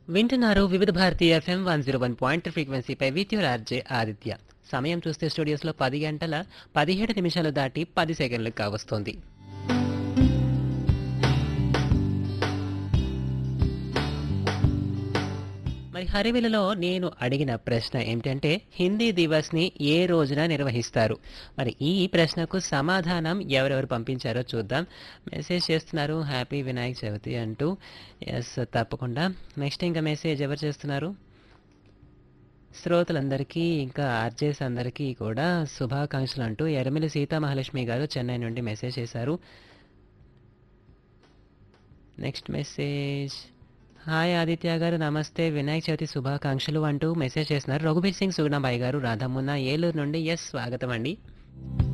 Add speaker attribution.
Speaker 1: వింటున్నారు Vividh Bharati FM one zero one point ఫ్రీక్వెన్సీపై with your RJ Aditya సమయం చూస్తే స్టూడియోస్లో పది గంటల పదిహేడు నిమిషాలు దాటి పది సెకండ్లు కావస్తోంది మరి హరివిలలో నేను అడిగిన ప్రశ్న ఏమిటంటే హిందీ దివస్ని ఏ రోజున నిర్వహిస్తారు మరి ఈ ప్రశ్నకు సమాధానం ఎవరెవరు పంపించారో చూద్దాం మెసేజ్ చేస్తున్నారు హ్యాపీ వినాయక చవితి అంటూ ఎస్ తప్పకుండా నెక్స్ట్ ఇంకా మెసేజ్ ఎవరు చేస్తున్నారు శ్రోతలందరికీ ఇంకా ఆర్జేస్ అందరికీ కూడా శుభాకాంక్షలు అంటూ ఎరమిలి సీతామహాలక్ష్మి గారు చెన్నై నుండి మెసేజ్ చేశారు నెక్స్ట్ మెసేజ్ హాయ్ ఆదిత్య గారు నమస్తే వినాయక చవితి శుభాకాంక్షలు అంటూ మెసేజ్ చేస్తున్నారు రఘుబీర్ సింగ్ సుగుణాబాయి గారు రాధమున్న ఏలూరు నుండి ఎస్ స్వాగతం అండి